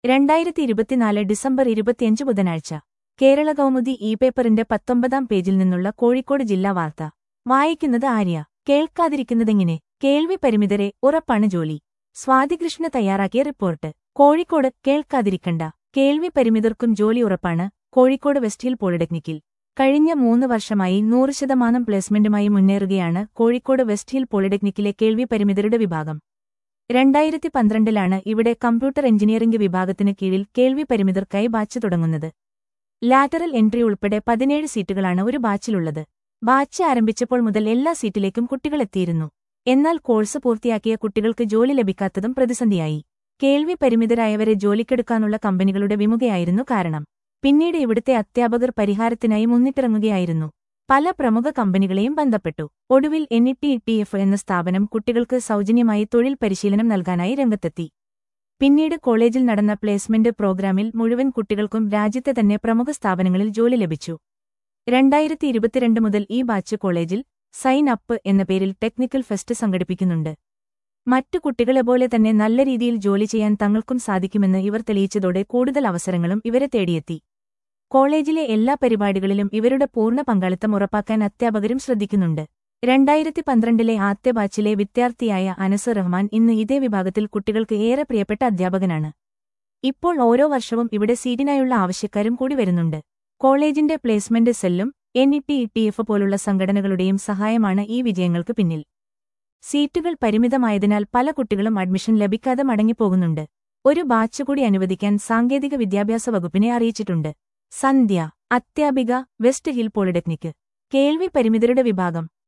രണ്ടായിരത്തി ഇരുപത്തിനാല് ഡിസംബർ ഇരുപത്തിയഞ്ച് ബുധനാഴ്ച കേരള കൗമുദി ഇ പേപ്പറിന്റെ പത്തൊമ്പതാം പേജിൽ നിന്നുള്ള കോഴിക്കോട് ജില്ലാ വാർത്ത വായിക്കുന്നത് ആര്യ കേൾക്കാതിരിക്കുന്നതെങ്ങനെ കേൾവി പരിമിതരെ ഉറപ്പാണ് ജോലി സ്വാതികൃഷ്ണ തയ്യാറാക്കിയ റിപ്പോർട്ട് കോഴിക്കോട് കേൾക്കാതിരിക്കണ്ട കേൾവി പരിമിതർക്കും ജോലി ഉറപ്പാണ് കോഴിക്കോട് വെസ്റ്റ് ഹിൽ പോളിടെക്നിക്കിൽ കഴിഞ്ഞ മൂന്ന് വർഷമായി നൂറ് ശതമാനം പ്ലേസ്മെന്റുമായി മുന്നേറുകയാണ് കോഴിക്കോട് വെസ്റ്റ് ഹിൽ പോളിടെക്നിക്കിലെ കേൾവി പരിമിതരുടെ വിഭാഗം രണ്ടായിരത്തി പന്ത്രണ്ടിലാണ് ഇവിടെ കമ്പ്യൂട്ടർ എഞ്ചിനീയറിംഗ് വിഭാഗത്തിന് കീഴിൽ കേൾവി പരിമിതർക്കായി ബാച്ച് തുടങ്ങുന്നത് ലാറ്ററൽ എൻട്രി ഉൾപ്പെടെ പതിനേഴ് സീറ്റുകളാണ് ഒരു ബാച്ചിലുള്ളത് ബാച്ച് ആരംഭിച്ചപ്പോൾ മുതൽ എല്ലാ സീറ്റിലേക്കും കുട്ടികൾ എത്തിയിരുന്നു എന്നാൽ കോഴ്സ് പൂർത്തിയാക്കിയ കുട്ടികൾക്ക് ജോലി ലഭിക്കാത്തതും പ്രതിസന്ധിയായി കേൾവി പരിമിതരായവരെ ജോലിക്കെടുക്കാനുള്ള കമ്പനികളുടെ വിമുഖയായിരുന്നു കാരണം പിന്നീട് ഇവിടുത്തെ അധ്യാപകർ പരിഹാരത്തിനായി മുന്നിട്ടിറങ്ങുകയായിരുന്നു പല പ്രമുഖ കമ്പനികളെയും ബന്ധപ്പെട്ടു ഒടുവിൽ എൻഇടി ടി എഫ് എന്ന സ്ഥാപനം കുട്ടികൾക്ക് സൗജന്യമായി തൊഴിൽ പരിശീലനം നൽകാനായി രംഗത്തെത്തി പിന്നീട് കോളേജിൽ നടന്ന പ്ലേസ്മെന്റ് പ്രോഗ്രാമിൽ മുഴുവൻ കുട്ടികൾക്കും രാജ്യത്തെ തന്നെ പ്രമുഖ സ്ഥാപനങ്ങളിൽ ജോലി ലഭിച്ചു രണ്ടായിരത്തി ഇരുപത്തിരണ്ട് മുതൽ ഈ ബാച്ച് കോളേജിൽ സൈൻ അപ്പ് എന്ന പേരിൽ ടെക്നിക്കൽ ഫെസ്റ്റ് സംഘടിപ്പിക്കുന്നുണ്ട് മറ്റു കുട്ടികളെപ്പോലെ തന്നെ നല്ല രീതിയിൽ ജോലി ചെയ്യാൻ തങ്ങൾക്കും സാധിക്കുമെന്ന് ഇവർ തെളിയിച്ചതോടെ കൂടുതൽ അവസരങ്ങളും ഇവരെ തേടിയെത്തി കോളേജിലെ എല്ലാ പരിപാടികളിലും ഇവരുടെ പൂർണ്ണ പങ്കാളിത്തം ഉറപ്പാക്കാൻ അധ്യാപകരും ശ്രദ്ധിക്കുന്നുണ്ട് രണ്ടായിരത്തി പന്ത്രണ്ടിലെ ആദ്യ ബാച്ചിലെ വിദ്യാർത്ഥിയായ അനസ് റഹ്മാൻ ഇന്ന് ഇതേ വിഭാഗത്തിൽ കുട്ടികൾക്ക് ഏറെ പ്രിയപ്പെട്ട അധ്യാപകനാണ് ഇപ്പോൾ ഓരോ വർഷവും ഇവിടെ സീറ്റിനായുള്ള ആവശ്യക്കാരും കൂടി വരുന്നുണ്ട് കോളേജിന്റെ പ്ലേസ്മെന്റ് സെല്ലും എൻഇടി ഇടിഎഫ് പോലുള്ള സംഘടനകളുടെയും സഹായമാണ് ഈ വിജയങ്ങൾക്ക് പിന്നിൽ സീറ്റുകൾ പരിമിതമായതിനാൽ പല കുട്ടികളും അഡ്മിഷൻ ലഭിക്കാതെ മടങ്ങിപ്പോകുന്നുണ്ട് ഒരു ബാച്ച് കൂടി അനുവദിക്കാൻ സാങ്കേതിക വിദ്യാഭ്യാസ വകുപ്പിനെ അറിയിച്ചിട്ടുണ്ട് സന്ധ്യ അത്യാപിക വെസ്റ്റ് ഹിൽ പോളിടെക്നിക്ക് കേൾവി പരിമിതരുടെ വിഭാഗം